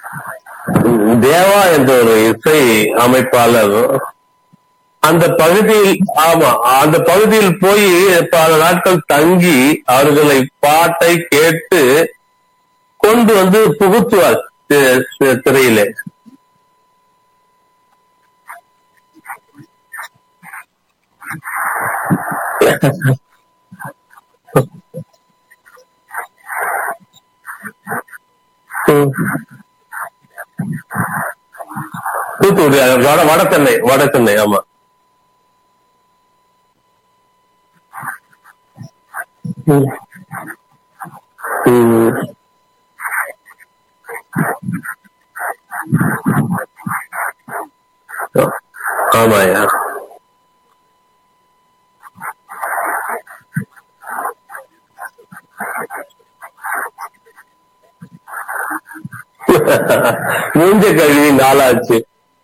தேவா என்ற ஒரு இசை அமைப்பாளர் அந்த பகுதியில் ஆமா அந்த பகுதியில் போய் பல நாட்கள் தங்கி அவர்களை பாட்டை கேட்டு கொண்டு வந்து புகுத்துவார் தி- தி- திரையிலே ம். தூத்துக்குடி வட வட சென்னை வட சென்னை ஆமா ம். ம். ஆமாயா மூஞ்ச கழுவி நாளாச்சு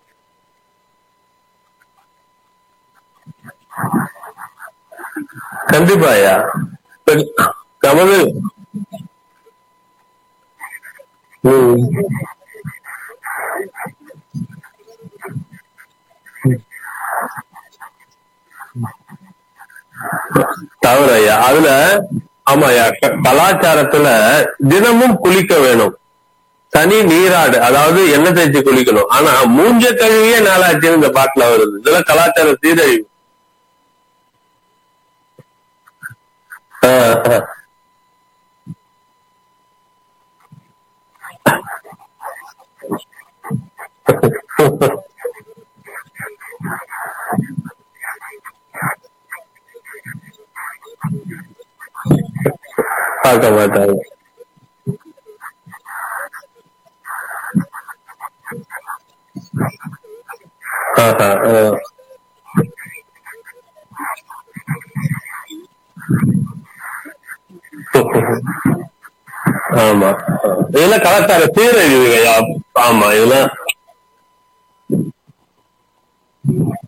கண்டிப்பாயா கமலு ம். தவறு ஐயா அதுல ஆமாய்யா க- கலாச்சாரத்துல தினமும் குளிக்க வேணும் தனி நீராடு அதாவது எண்ணெய் தேய்ச்சி குளிக்கணும் ஆனா மூஞ்ச கழுவியே நாளாச்சுன்னு இந்த பாட்டுல வருது இதெல்லாம் கலாச்சார சீரழிவு ஆ, ஆ. பார்க்க மாட்டாங்க ஆஹா, ஆ. ஆமா இதெல்லாம் கலாச்சார சீரழிவுங்கய்யா ஆமா இதெல்லாம்